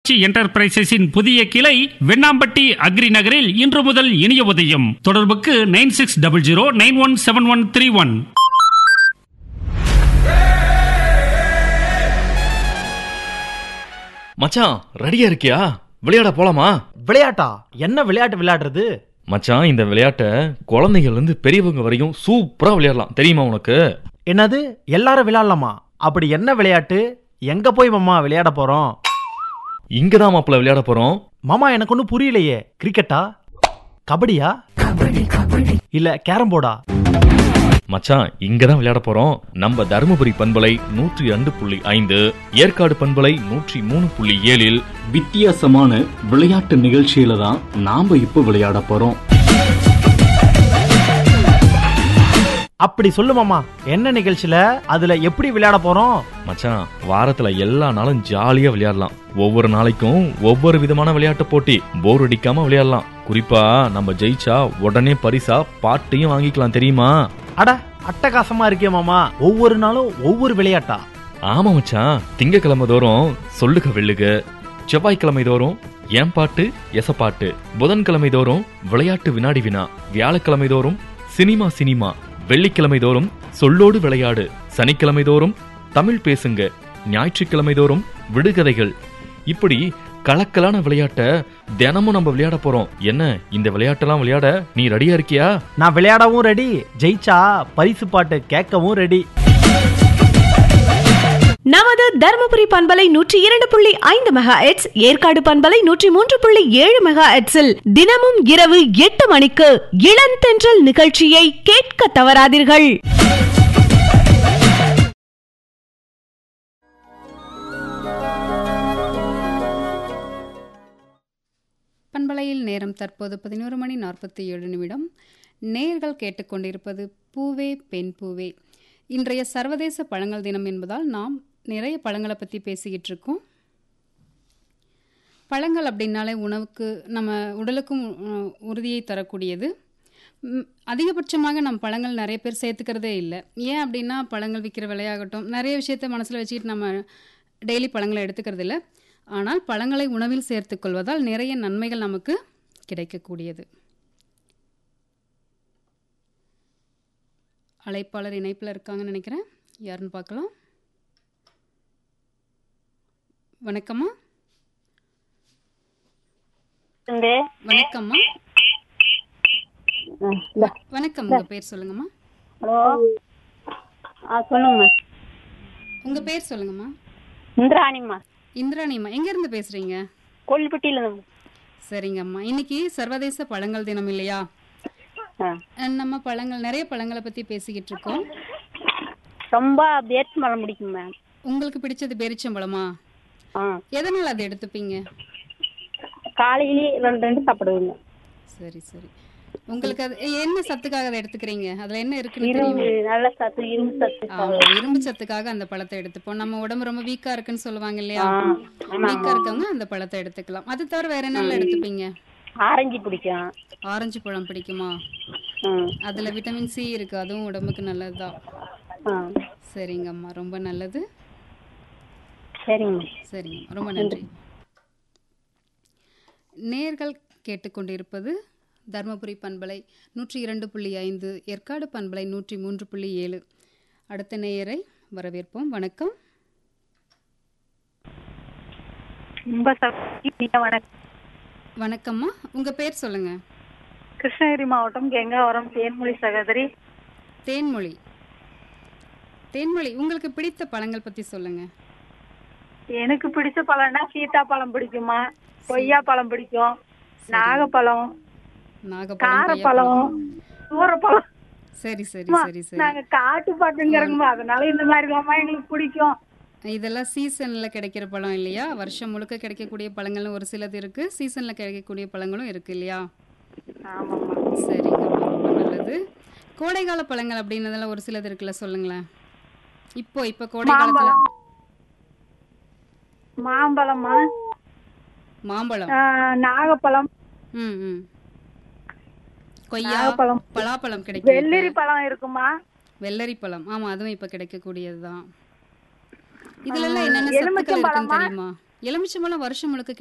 C என்டர்பிரைசஸின் புதிய கிளை Vennampatti agri நகரில் இன்று முதல் இனிய உதயம் தொடர்புக்கு nine six double zero nine one seven one three one மச்சான் ரெடியா இருக்கியா விளையாட போலாமா விளையாட்டா என்ன விளையாட்டு விளையாடுறது மச்சான் இந்த விளையாட்டை குழந்தைகள் இருந்து பெரியவங்க வரையும் சூப்பரா விளையாடலாம் தெரியுமா உனக்கு என்னது எல்லாரும் விளையாடலாமா அப்படி என்ன விளையாட்டு எங்க போய் மாமா விளையாட போறோம் இங்கதான் மாப்பிள்ள விளையாட போறோம் மாமா எனக்கு ஒன்றும் புரியலையே கிரிக்கெட்டா கபடியா இல்ல கேரம் போர்டா மச்சான் இங்கதான் விளையாட போறோம் நம்ம தருமபுரி பண்பலை நூற்றி ரெண்டு புள்ளி ஐந்து ஏற்காடு பண்பலை நூற்றி மூணு புள்ளி ஏழில் வித்தியாசமான விளையாட்டு நிகழ்ச்சியில தான் நாம இப்போ விளையாட போறோம் அப்படி சொல்லு மாமா என்ன நிகழ்ச்சியில அதுல எப்படி விளையாட போறோம் மச்சான் வாரத்துல எல்லா நாளும் ஜாலியா விளையாடலாம் ஒவ்வொரு நாளைக்கும் ஒவ்வொரு விதமான விளையாட்டு போட்டி போர் அடிக்காம விளையாடலாம் குறிப்பா நம்ம ஜெயிச்சா உடனே பரிசா பாட்டையும் வாங்கிக்கலாம் தெரியுமா அட அட்டகாசமா இருக்கே மாமா ஒவ்வொரு நாளும் ஒவ்வொரு விளையாட்டா ஆமா மச்சான் திங்கக்கிழமை தோறும் சொல்லுக வெள்ளுக செவ்வாய்க்கிழமை தோறும் ஏன் பாட்டு எசப்பாட்டு புதன்கிழமை தோறும் விளையாட்டு வினாடி வினா வியாழக்கிழமை தோறும் சினிமா சினிமா வெள்ளிக்கிழமை தோறும் சொல்லோடு விளையாடு சனிக்கிழமை தோறும் தமிழ் பேசுங்க ஞாயிற்றுக்கிழமை தோறும் விடுகதைகள் இப்படி கலக்கலான விளையாட்ட தினமும் நம்ம விளையாட போறோம் என்ன இந்த விளையாட்டெல்லாம் விளையாட நீ ரெடியா இருக்கியா நான் விளையாடவும் ரெடி ஜெயிச்சா பரிசு பாட்டு கேட்கவும் ரெடி நமது தருமபுரி பண்பலை நூற்றி இரண்டு புள்ளி ஐந்து மெகா எட்ஸ் ஏற்காடு பண்பலை நூற்றி மூன்று புள்ளி ஏழு மெகா எட்ஸில் தினமும் இரவு எட்டு மணிக்கு இளந்தென்றல் நிகழ்ச்சியை கேட்க தவறாதீர்கள் பண்பலையில் நேரம் தற்போது பதினோரு மணி நாற்பத்தி ஏழு நிமிடம் நேர்கள் கேட்டுக்கொண்டிருப்பது பூவே பெண் பூவே இன்றைய சர்வதேச பழங்கள் தினம் என்பதால் நாம் நிறைய பழங்களை பற்றி பேசிக்கிட்டு இருக்கோம் பழங்கள் அப்படின்னாலே உணவுக்கு நம்ம உடலுக்கும் உ- உறுதியை தரக்கூடியது ம், அதிகபட்சமாக நம்ம பழங்கள் நிறைய பேர் சேர்த்துக்கிறதே இல்லை ஏன் அப்படின்னா பழங்கள் விற்கிற விலையாகட்டும் நிறைய விஷயத்த மனசில் வச்சுக்கிட்டு நம்ம டெய்லி பழங்களை எடுத்துக்கிறது இல்லை ஆனால் பழங்களை உணவில் சேர்த்துக்கொள்வதால் நிறைய நன்மைகள் நமக்கு கிடைக்கக்கூடியது அழைப்பாளர் இணைப்பில் இருக்காங்கன்னு நினைக்கிறேன் யாருன்னு பார்க்கலாம் வணக்கம்மா வந்து வணக்கம்மா வணக்கம் உங்க பேர் சொல்லுங்கம்மா ஹலோ ஆ சொல்லுங்கம்மா உங்க பேர் சொல்லுங்கம்மா இந்திராணிம்மா இந்திராணிம்மா எங்க இருந்து பேசுறீங்க கொல்லிப்பட்டியில இருந்து சரிங்கம்மா இன்னைக்கு சர்வதேச பழங்கள் தினம் இல்லையா ஆ. அஹ் நம்ம பழங்கள் நிறைய பழங்களை பத்தி பேசிக்கிட்டு இருக்கோம் ரொம்ப பேட்ஸ் மரம் பிடிக்கும் மேம் உங்களுக்கு பிடிச்சது பேரிச்சம்பழமா ஆ எதனால அதை எடுத்துப்பீங்க காலையிலேயே ரெண்டு ரெண்டு சாப்பிடுவீங்க சரி சரி உங்களுக்கு அது என்ன சத்துக்காக அதை எடுத்துக்கிறீங்க அதுல என்ன இருக்குன்னு இரும்பு தெரியுமா நல்ல சத்து இரும்பு சத்து ஆமா இரும்பு சத்துக்காக அந்த பழத்தை எடுத்துப்போம் நம்ம உடம்பு ரொம்ப வீக்கா இருக்குன்னு சொல்லுவாங்க இல்லையா ஆ, ஆமா, வீக்கா இருக்கவங்க அந்த பழத்தை எடுத்துக்கலாம் அது தவிர வேற என்னெல்லாம் எடுத்துப்பீங்க ஆரஞ்சு பிடிக்கும் ஆரஞ்சு பழம் பிடிக்குமா ம் அதுல விட்டமின் சி இருக்கு அதுவும் உடம்புக்கு நல்லதுதான் ஆ சரிங்கம்மா ரொம்ப நல்லது சரிங்கம்மா சரிங்க ரொம்ப நன்றி நேர்கள் கேட்டுக்கொண்டிருப்பது தர்மபுரி பண்பலை நூற்றி இரண்டு புள்ளி ஐந்து ஏற்காடு பண்பலை நூற்றி மூன்று புள்ளி ஏழு அடுத்த நேயரை வரவேற்போம் வணக்கம் ரொம்ப சக்தி வணக்கம் வணக்கம்மா உங்க பேர் சொல்லுங்க கிருஷ்ணகிரி மாவட்டம் கெங்காவரம் தேன்மொழி சகோதரி தேன்மொழி தேன்மொழி உங்களுக்கு பிடித்த பழங்கள் பத்தி சொல்லுங்க எனக்கு பிடிச்ச பழம்னா சீத்தாப்பழம் பிடிக்குமா கொய்யா பழம் பிடிக்கும் நாகப்பழம் நாகப்பழம் காரப்பழம் கொய்யாப்பழம். சூரப்பழம் சரி சரி அம்மா, சரி சரி நாங்க காட்டு பக்கங்கிறோமா அதனால இந்த மாதிரி தாம்மா எங்களுக்கு பிடிக்கும் இதெல்லாம் சீசன்ல கிடைக்கிற பழம் இல்லையா வருஷம் முழுக்க கிடைக்கக்கூடிய பழங்களும் ஒரு சிலது இருக்கு சீசன்ல கிடைக்கக்கூடிய பழங்களும் இருக்கு இல்லையா ஆமாம்மா சரிங்கம்மா ரொம்ப நல்லது கோடைக்கால பழங்கள் அப்படின்னதெல்லாம் ஒரு சிலது இருக்குல்ல சொல்லுங்களேன் இப்போ இப்போ கோடை காலத்துல மாம்பழமா மாம்பழம் ஆ, நாகப்பழம் ம் ம் கொய்யா நாகப்பழம். பலாப்பழம் கிடைக்கும் வெள்ளரி இப்ப. பழம் இருக்குமா வெள்ளரி பழம் ஆமா அதுவும் இப்ப கிடைக்கக்கூடியதுதான் இதுல எல்லாம் என்னென்ன சத்துக்கள் எலுமிச்சம் இருக்குன்னு பழமா? தெரியுமா எலுமிச்சம்பழம் வருஷம் முழுக்க